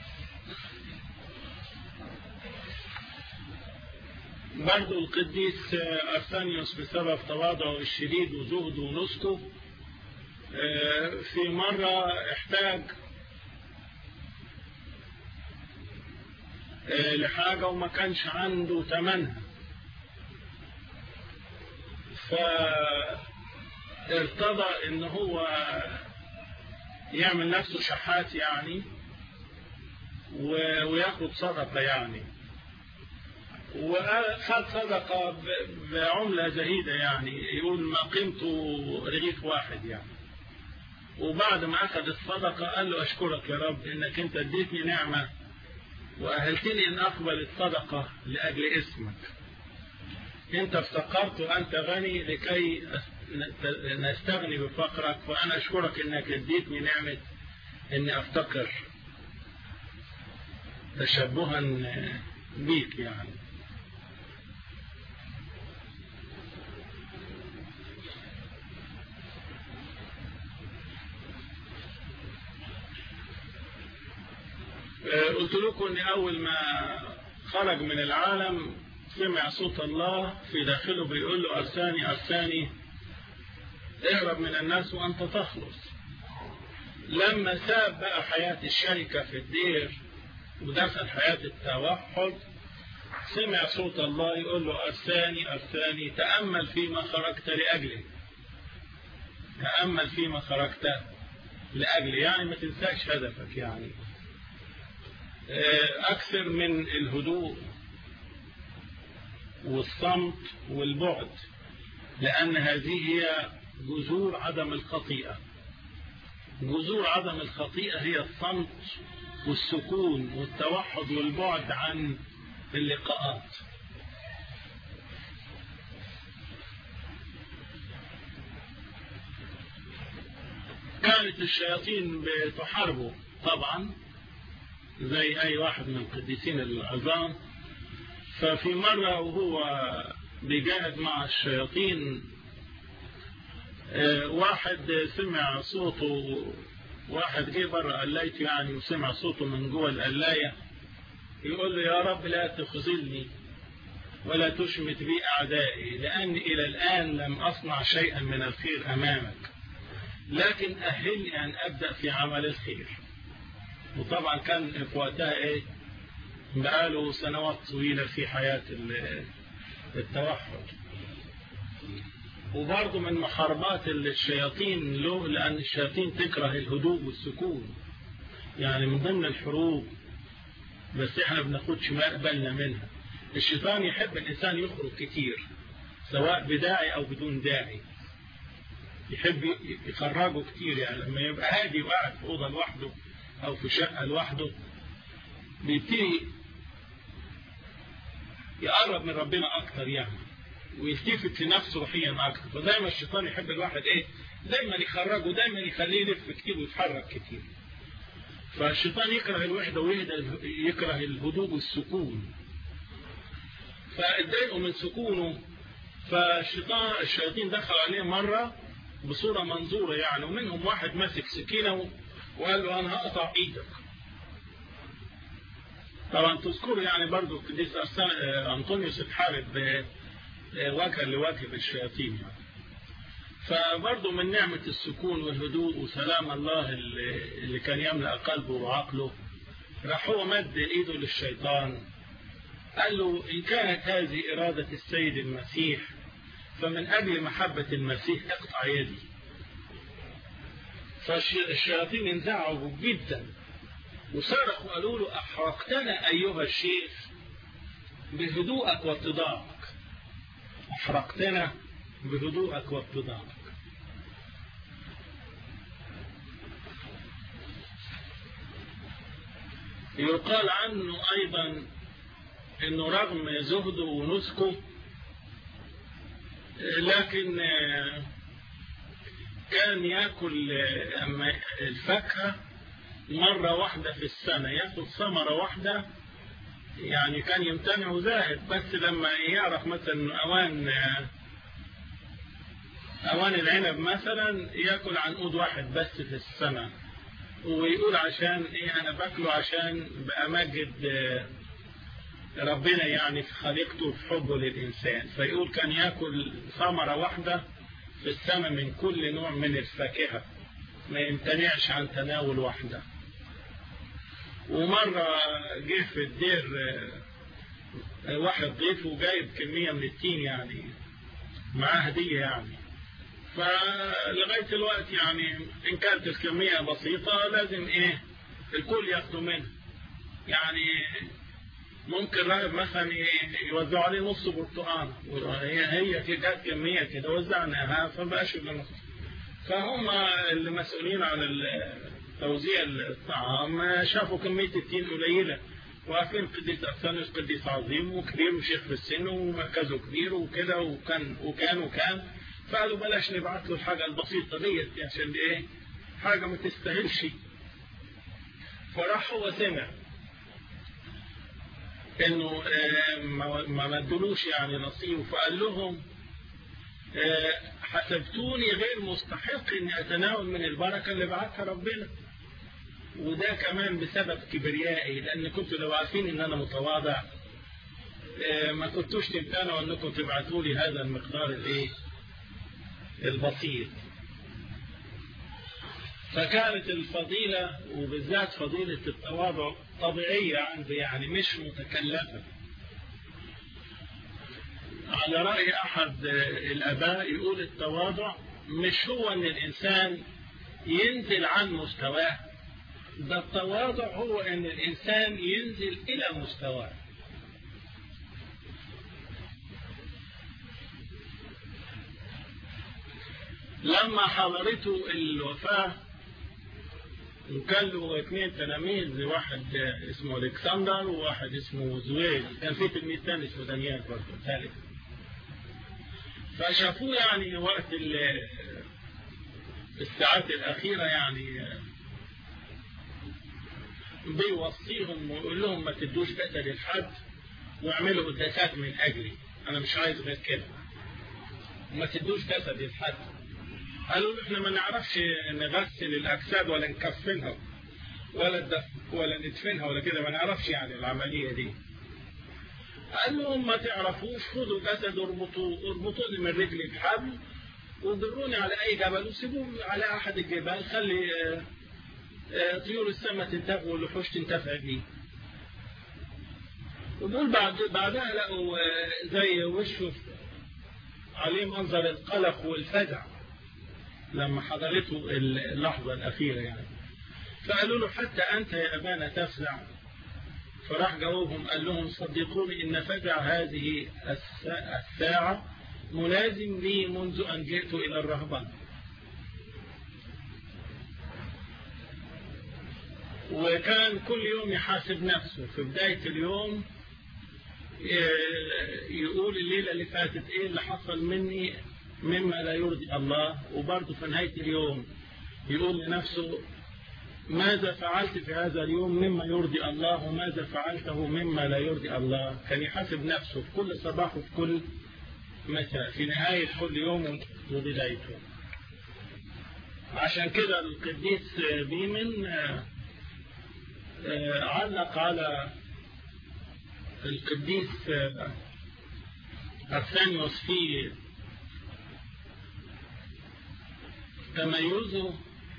برضو القديس أرسانيوس بسبب تواضعه الشديد وزهده ونسكه في مرة احتاج لحاجة وما كانش عنده ثمنها فارتضى ان هو يعمل نفسه شحات يعني وياخد صدقة يعني وخد صدقة بعملة زهيدة يعني يقول ما قيمته رغيف واحد يعني وبعد ما أخذ الصدقة قال له أشكرك يا رب إنك أنت اديتني نعمة وأهلتني أن أقبل الصدقة لأجل اسمك انت افتقرت وانت غني لكي نستغني بفقرك فانا اشكرك انك اديتني نعمة اني افتقر تشبها بيك يعني قلت لكم ان اول ما خرج من العالم سمع صوت الله في داخله بيقول له أرساني أرساني اهرب من الناس وأنت تخلص لما ساب بقى حياة الشركة في الدير ودخل حياة التوحد سمع صوت الله يقول له أرساني أرساني تأمل فيما خرجت لأجله تأمل فيما خرجت لأجله يعني ما تنساش هدفك يعني أكثر من الهدوء والصمت والبعد لأن هذه هي جذور عدم الخطيئة جذور عدم الخطيئة هي الصمت والسكون والتوحد والبعد عن اللقاءات كانت الشياطين بتحاربه طبعا زي أي واحد من القديسين العظام ففي مرة وهو بيجاهد مع الشياطين واحد سمع صوته واحد جه بره قلايته يعني وسمع صوته من جوه القلاية يقول له يا رب لا تخذلني ولا تشمت بي أعدائي لأني إلى الآن لم أصنع شيئا من الخير أمامك لكن أهلني أن أبدأ في عمل الخير وطبعا كان في وقتها إيه بقاله سنوات طويلة في حياة التوحد وبرضه من محاربات الشياطين له لأن الشياطين تكره الهدوء والسكون يعني من ضمن الحروب بس احنا بناخدش بالنا منها الشيطان يحب الإنسان يخرج كتير سواء بداعي أو بدون داعي يحب يخرجه كتير يعني لما يبقى هادي وقاعد في أوضة لوحده أو في شقة لوحده بيبتدي يقرب من ربنا أكتر يعني ويلتفت لنفسه روحيا أكتر فدايما الشيطان يحب الواحد إيه دايما يخرجه دايما يخليه يلف كتير ويتحرك كتير فالشيطان يكره الوحدة ويكره الهدوء والسكون فاتضايقوا من سكونه فالشيطان الشياطين دخلوا عليه مرة بصورة منظورة يعني ومنهم واحد ماسك سكينة وقال له أنا هقطع إيدك طبعا تذكروا يعني برضو القديس أنطونيوس اتحارب وجها لوجه بالشياطين يعني. فبرضه من نعمة السكون والهدوء وسلام الله اللي كان يملأ قلبه وعقله راح هو مد ايده للشيطان قال له إن كانت هذه إرادة السيد المسيح فمن أجل محبة المسيح اقطع يدي فالشياطين انزعجوا جدا وصرخوا قالوا له أحرقتنا أيها الشيخ بهدوءك واتضاعك أحرقتنا بهدوءك واتضاعك يقال عنه أيضا أنه رغم زهده ونسكه لكن كان يأكل الفاكهة مرة واحدة في السنة يأكل ثمرة واحدة يعني كان يمتنع زاهد بس لما يعرف مثلا أوان أوان العنب مثلا يأكل عنقود واحد بس في السنة ويقول عشان إيه أنا باكله عشان بأمجد ربنا يعني في خليقته في حبه للإنسان فيقول كان يأكل ثمرة واحدة في السنة من كل نوع من الفاكهة ما يمتنعش عن تناول واحدة ومرة جه في الدير واحد ضيف وجايب كمية من التين يعني معاه هدية يعني فلغاية الوقت يعني إن كانت الكمية بسيطة لازم إيه الكل ياخدوا منها يعني ممكن راهب مثلا يوزعوا عليه نص برتقان هي هي كده كمية كده وزعناها فبقاش نص فهم المسؤولين عن توزيع الطعام شافوا كمية التين قليلة وعارفين قديس أرسانيوس قديس عظيم وكبير وشيخ في السن ومركزه كبير وكده وكان وكان وكان فقالوا بلاش نبعت له الحاجة البسيطة ديت عشان ايه حاجة ما تستاهلش فراح هو سمع انه ما مدلوش يعني نصيب فقال لهم حسبتوني غير مستحق اني اتناول من البركة اللي بعتها ربنا وده كمان بسبب كبريائي لان كنت لو عارفين ان انا متواضع ما كنتوش تمتنعوا انكم تبعتوا لي هذا المقدار الايه البسيط فكانت الفضيلة وبالذات فضيلة التواضع طبيعية عندي يعني مش متكلفة على رأي أحد الآباء يقول التواضع مش هو أن الإنسان ينزل عن مستواه ده التواضع هو أن الإنسان ينزل إلى مستواه لما حضرته الوفاة وكان له اثنين تلاميذ واحد اسمه الكسندر وواحد اسمه زويل كان في تلميذ ثاني اسمه دانيال برضه ثالث فشافوه يعني وقت الساعات الأخيرة يعني بيوصيهم ويقول لهم ما تدوش جسد لحد واعملوا قداسات من أجلي أنا مش عايز غير كده وما تدوش جسد لحد قالوا احنا ما نعرفش نغسل الأجساد ولا نكفنها ولا الدف ولا ندفنها ولا كده ما نعرفش يعني العملية دي قال لهم ما تعرفوش خدوا جسد اربطوا اربطوني من رجلي بحبل وجروني على اي جبل وسيبوه على احد الجبال خلي طيور السماء تنتفع والوحوش تنتفع بيه ودول بعد بعدها لقوا زي وشه عليه منظر القلق والفزع لما حضرته اللحظة الأخيرة يعني فقالوا له حتى أنت يا أبانا تفزع فراح جاوبهم قال لهم صدقوني إن فزع هذه الساعة ملازم لي منذ أن جئت إلى الرهبان وكان كل يوم يحاسب نفسه في بداية اليوم يقول الليلة اللي فاتت إيه اللي حصل مني مما لا يرضي الله وبرضه في نهاية اليوم يقول لنفسه ماذا فعلت في هذا اليوم مما يرضي الله وماذا فعلته مما لا يرضي الله كان يحاسب نفسه في كل صباح وفي كل مساء في نهاية كل يوم وبدايته عشان كده القديس بيمن علق على القديس أرسانيوس في تميزه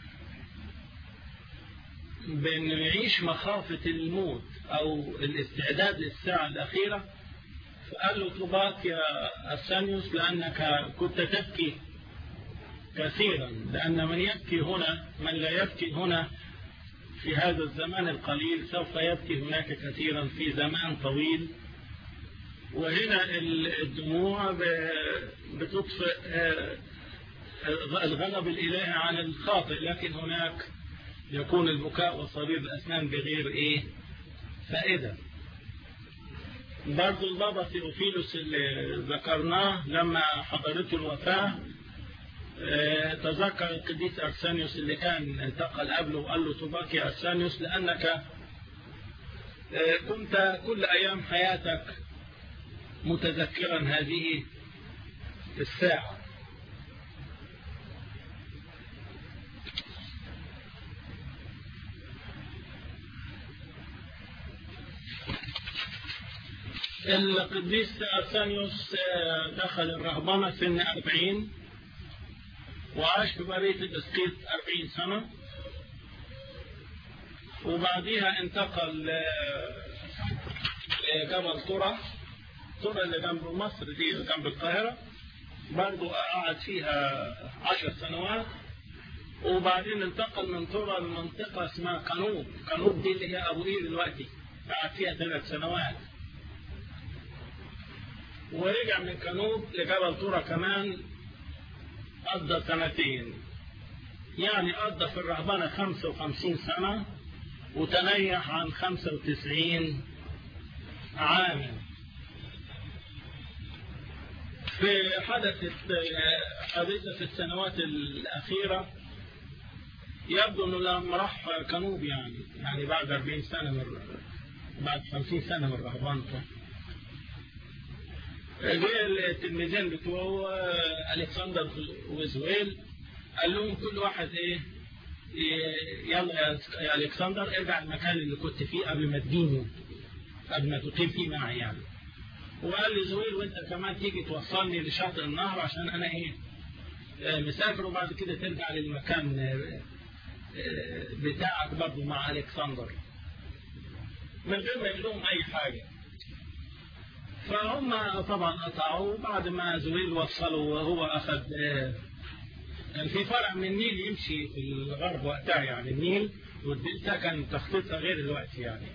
بأنه يعيش مخافة الموت أو الاستعداد للساعة الأخيرة فقال له طباك يا أرسانيوس لأنك كنت تبكي كثيرا لأن من يبكي هنا من لا يبكي هنا في هذا الزمان القليل سوف يبكي هناك كثيرا في زمان طويل وهنا الدموع بتطفئ الغضب الإلهي عن الخاطئ لكن هناك يكون البكاء وصرير الأسنان بغير إيه فائدة برضو البابا ثيوفيلوس اللي ذكرناه لما حضرته الوفاة تذكر القديس أرسانيوس اللي كان انتقل قبله وقال له تباك يا أرسانيوس لأنك كنت كل أيام حياتك متذكرا هذه الساعة القديس أرسانيوس دخل الرهبنة سن 40 وعاش في برية الإسقيط 40 سنة وبعديها انتقل لجبل ترى ترى اللي جنب مصر دي جنب القاهرة برضو قعد فيها عشر سنوات وبعدين انتقل من ترى لمنطقة اسمها كانوب كانوب دي اللي هي أبو قير دلوقتي قعد فيها ثلاث سنوات ورجع من كانوب لجبل ترى كمان قضى سنتين يعني قضى في الرهبنة 55 سنة وتنيح عن 95 عاما في حدثت حادثة في السنوات الأخيرة يبدو أنه لما راح كانوب يعني يعني بعد 40 سنة من بعد 50 سنة من رهبانته جه التلميذين بتوعه الكسندر وزويل قال لهم كل واحد ايه يلا يا الكسندر ارجع المكان اللي كنت فيه قبل ما تجيني قبل ما تقيم فيه معي يعني وقال لي زويل وانت كمان تيجي توصلني لشاطئ النهر عشان انا ايه مسافر وبعد كده ترجع للمكان بتاعك برضه مع الكسندر من غير ما يقول لهم اي حاجه فهم طبعا قطعوا بعد ما زويل وصلوا وهو اخذ كان في فرع من النيل يمشي في الغرب وقتها يعني النيل والدلتا كان تخطيطها غير الوقت يعني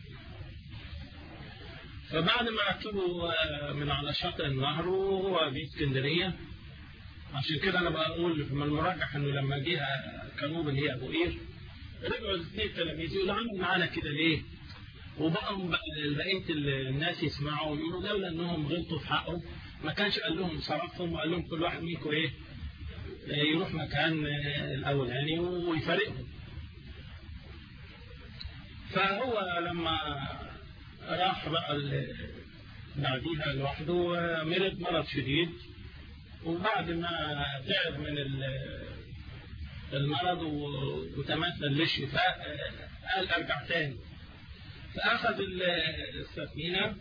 فبعد ما ركبوا من على شاطئ النهر وهو في اسكندريه عشان كده انا بقول من المرجح انه لما جه كانوب اللي هي ابو قير رجعوا الاثنين التلاميذ يقولوا عمل معانا كده ليه؟ وبقوا بقيه الناس يسمعوا ويقولوا لولا انهم غلطوا في حقه ما كانش قال لهم صرفهم وقال لهم كل واحد منكم ايه؟ يروح مكان الاولاني ويفارقهم. فهو لما راح بقى بعديها لوحده مرض مرض شديد وبعد ما تعب من المرض وتمثل للشفاء قال ارجع تاني فاخذ السفينه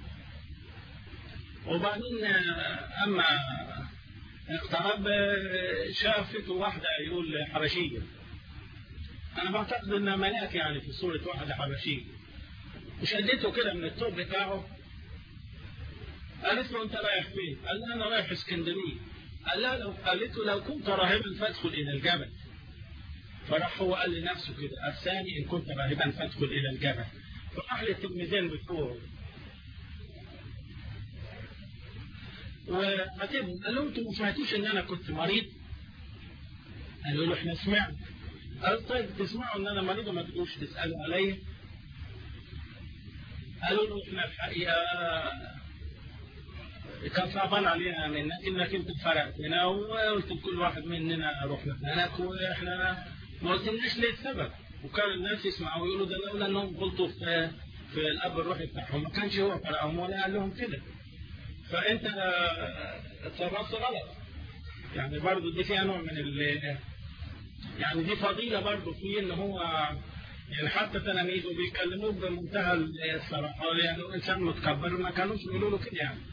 وبعدين اما اقترب شافته واحده يقول حبشيه انا بعتقد انها ملاك يعني في صوره واحده حبشيه وشدته كده من الثوب بتاعه قالت له انت رايح فين؟ قال لها انا رايح اسكندريه. قال لها لو قالت له لو كنت راهبا فادخل الى الجبل. فراح هو قال لنفسه كده الثاني ان كنت راهبا فادخل الى الجبل. فراح للتلميذين بتوعه. وعاتبهم قال لهم انتوا ما سمعتوش ان انا كنت مريض؟ قالوا له احنا سمعنا. قال طيب تسمعوا ان انا مريض وما تجوش تسالوا عليا؟ قالوا له احنا الحقيقه كان صعبان علينا منك انك انت فرقتنا وقلت لكل واحد مننا رحنا هناك واحنا ما قلتلناش ليه السبب وكان الناس يسمعوا ويقولوا ده لولا انهم غلطوا في في الاب الروحي بتاعهم ما كانش هو فرقهم ولا قال لهم كده فانت اتصرفت غلط يعني برضه دي فيها نوع من ال يعني دي فضيله برضه فيه ان هو يعني حتى تلاميذه بيكلموه بمنتهى الصراحه يعني انسان متكبر ما كانوش بيقولوا له كده يعني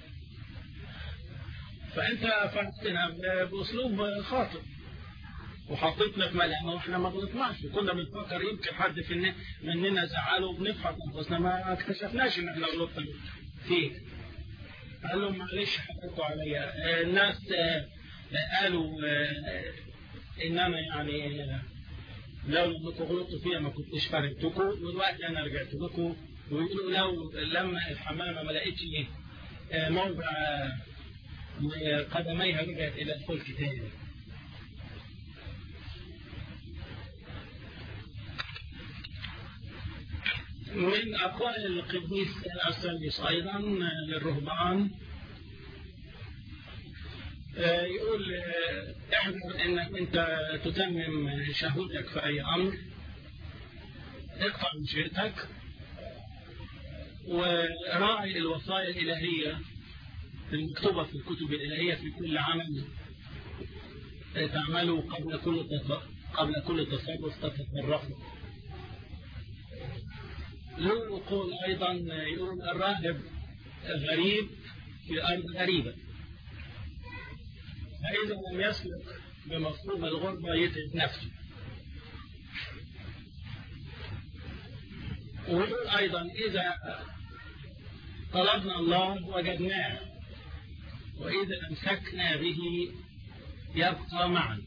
فانت فهمتنا باسلوب خاطئ وحطيتنا في ملامه واحنا ما غلطناش كنا بنفكر يمكن حد في مننا زعله وبنفحص انفسنا ما اكتشفناش ان احنا غلطنا فيه قال لهم معلش حققوا عليا الناس قالوا ان انا يعني لو انكم غلطتوا فيها ما كنتش فارقتكم ودلوقتي انا رجعت لكم ويقولوا لو لما الحمامه ما لقيتش موضع قدميها رجعت الى الفلك تاني من أقوال القديس الأسلس أيضا للرهبان يقول احذر انك انت تتمم شهوتك في اي امر اقطع مشيئتك وراعي الوصايا الالهيه المكتوبه في الكتب الالهيه في كل عمل تعمله قبل كل قبل كل تصرف تتصرفه له قول ايضا يقول الراهب غريب في ارض غريبه فإذا لم يسلك بمفهوم الغربة يتعب نفسه ويقول أيضا إذا طلبنا الله وجدناه وإذا أمسكنا به يبقى معنا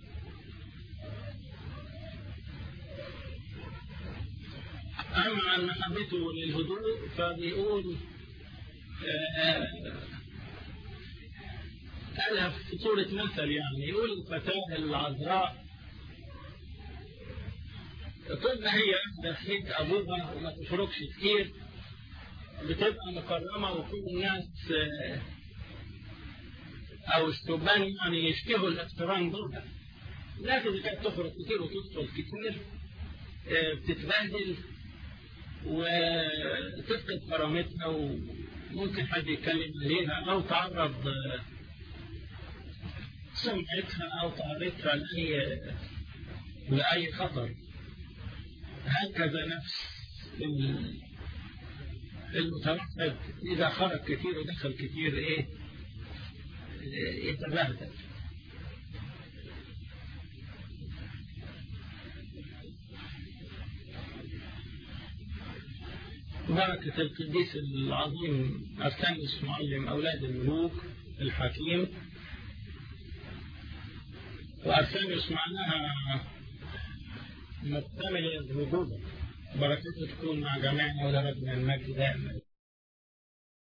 أما عن محبته للهدوء فبيقول قالها في صورة مثل يعني يقول الفتاة العذراء طول ما هي دخلت أبوها وما تخرجش كتير بتبقى مكرمة وكل الناس أو الشبان يعني يشتهوا الاقتران بها لكن إذا كانت تخرج كتير وتدخل كتير بتتبهدل وتفقد كرامتها وممكن حد يتكلم عليها أو تعرض سمعتها أو تعرضها لأي لأي خطر هكذا نفس المتوحد إذا خرج كتير ودخل كتير إيه يتبهدل بركة القديس العظيم أرسانيوس معلم أولاد الملوك الحكيم وأرسانيوس معناها مكتمل الوجود بركته تكون مع جميعنا ولربنا المجد دائما